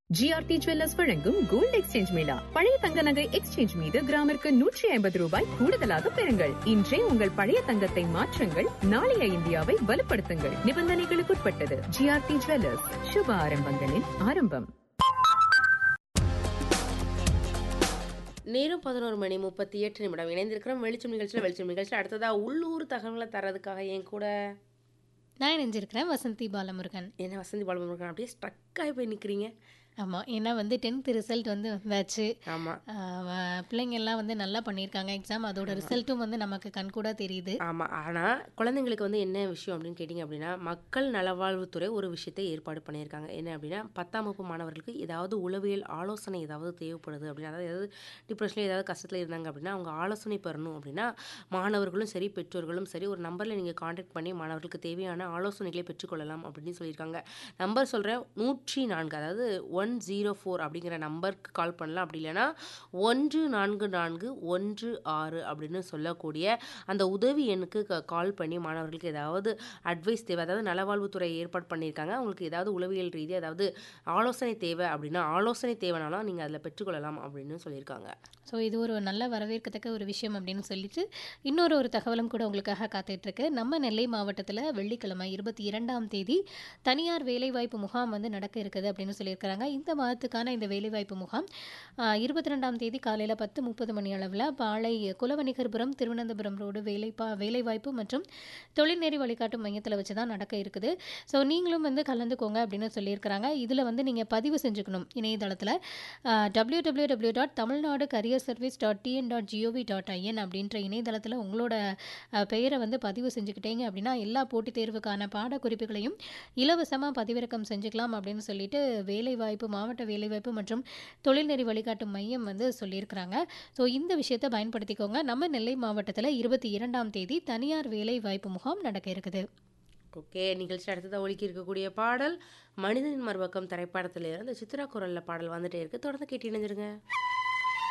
GRT jewellers வழங்கும் gold exchange mela பழைய தங்க நகை எக்ஸ்சேஞ்ச் மீது கிராமிற்கு நூற்றி ஐம்பது ரூபாய் கூடுதலாக பெறுங்கள் இன்றே உங்கள் பழைய தங்கத்தை மாற்றுங்கள் நாளைய இந்தியாவை வலுப்படுத்துங்கள் நிபந்தனைகளுக்குட்பட்டது ஜிஆர்டி ஜுவல்லர்ஸ் சுப ஆரம்பங்களின் ஆரம்பம் நேரம் பதினோரு மணி முப்பத்தி எட்டு நிமிடம் இணைந்திருக்கிறோம் வெளிச்சம் நிகழ்ச்சியில் வெளிச்சம் நிகழ்ச்சியில் அடுத்ததா உள்ளூர் தகவலை தரதுக்காக என் கூட நான் இணைஞ்சிருக்கிறேன் வசந்தி பாலமுருகன் என்ன வசந்தி பாலமுருகன் அப்படியே ஸ்ட்ரக் ஆகி போய் நிற்கிறீங்க ஆமாம் ஏன்னா வந்து டென்த் ரிசல்ட் வந்து வந்தாச்சு ஆமாம் ஆஹ் வ- பிள்ளைங்க எல்லாம் வந்து நல்லா பண்ணியிருக்காங்க எக்ஸாம் அதோட ரிசல்ட்டும் வந்து நமக்கு கண்கூடா தெரியுது ஆமாம் ஆனால் குழந்தைங்களுக்கு வந்து என்ன விஷயம் அப்படின்னு கேட்டிங்க அப்படின்னா மக்கள் நலவாழ்வுத்துறை ஒரு விஷயத்தை ஏற்பாடு பண்ணியிருக்காங்க என்ன அப்படின்னா பத்தாம் வகுப்பு மாணவர்களுக்கு ஏதாவது உளவியல் ஆலோசனை ஏதாவது தேவைப்படுது அப்படின்னா அதாவது ஏதாவது டிப்ரெஷனில் ஏதாவது கஷ்டத்தில் இருந்தாங்க அப்படின்னா அவங்க ஆலோசனை பெறணும் அப்படின்னா மாணவர்களும் சரி பெற்றோர்களும் சரி ஒரு நம்பரில் நீங்கள் காண்டாக்ட் பண்ணி மாணவர்களுக்கு தேவையான ஆலோசனைகளை பெற்றுக்கொள்ளலாம் அப்படின்னு சொல்லியிருக்காங்க நம்பர் சொல்கிறேன் நூற்றி நான்கு அதாவது ஒன் ஜீரோ ஃபோர் அப்படிங்கிற நம்பருக்கு கால் பண்ணலாம் அப்படி இல்லைன்னா ஒன்று நான்கு நான்கு ஒன்று ஆறு அப்படின்னு சொல்லக்கூடிய அந்த உதவி எண்ணுக்கு க- கால் பண்ணி மாணவர்களுக்கு ஏதாவது அட்வைஸ் தேவை அதாவது நலவாழ்வுத்துறை ஏற்பாடு பண்ணியிருக்காங்க அவங்களுக்கு ஏதாவது உளவியல் ரீதி அதாவது ஆலோசனை தேவை அப்படின்னா ஆலோசனை தேவைனாலும் நீங்கள் அதில் பெற்றுக்கொள்ளலாம் அப்படின்னு சொல்லியிருக்காங்க ஸோ இது ஒரு நல்ல வரவேற்கத்தக்க ஒரு விஷயம் அப்படின்னு சொல்லிட்டு இன்னொரு ஒரு தகவலும் கூட உங்களுக்காக காத்துட்ருக்கு நம்ம நெல்லை மாவட்டத்தில் வெள்ளிக்கிழமை இருபத்தி இரண்டாம் தேதி தனியார் வேலைவாய்ப்பு முகாம் வந்து நடக்க இருக்குது அப்படின்னு சொல்லியிருக்கிறாங்க இந்த மாதத்துக்கான இந்த வேலைவாய்ப்பு முகாம் இருபத்தி ரெண்டாம் தேதி காலையில் பத்து முப்பது மணி அளவில் பாளை குலவணிகர்புரம் திருவனந்தபுரம் ரோடு வேலைப்பா வேலைவாய்ப்பு மற்றும் தொழில்நெறி வழிகாட்டும் மையத்தில் வச்சு தான் நடக்க இருக்குது ஸோ நீங்களும் வந்து கலந்துக்கோங்க அப்படின்னு சொல்லியிருக்கிறாங்க இதில் வந்து நீங்கள் பதிவு செஞ்சுக்கணும் இணையதளத்தில் W W W dot Tamilnadu career service dot TN dot gov dot in அப்படின்ற இணையதளத்தில் உங்களோட அஹ், பெயரை வந்து பதிவு செஞ்சுக்கிட்டீங்க அப்படின்னா எல்லா போட்டித் தேர்வுக்கான பாடக்குறிப்புகளையும் இலவசமாக பதிவிறக்கம் செஞ்சுக்கலாம் அப்படின்னு சொல்லிட்டு வேலைவாய்ப்பு மாவட்ட வேலைவாய்ப்பு மற்றும் தொழில்நெறி வழிகாட்டும் மையம் வந்து சொல்லியிருக்கிறாங்க ஸோ இந்த விஷயத்தை பயன்படுத்திக்கோங்க நம்ம நெல்லை மாவட்டத்தில் இருபத்தி இரண்டாம் தேதி தனியார் வேலைவாய்ப்பு முகாம் நடக்க இருக்குது ஓகே நிகழ்ச்சி அடுத்ததாக ஒலிக்கி இருக்கக்கூடிய பாடல் மனிதனின் மறுபக்கம் திரைப்படத்தில் இருந்து சித்ரா குரலில் பாடல் வந்துட்டே இருக்கு தொடர்ந்து கேட்டு இணைஞ்சிருங்க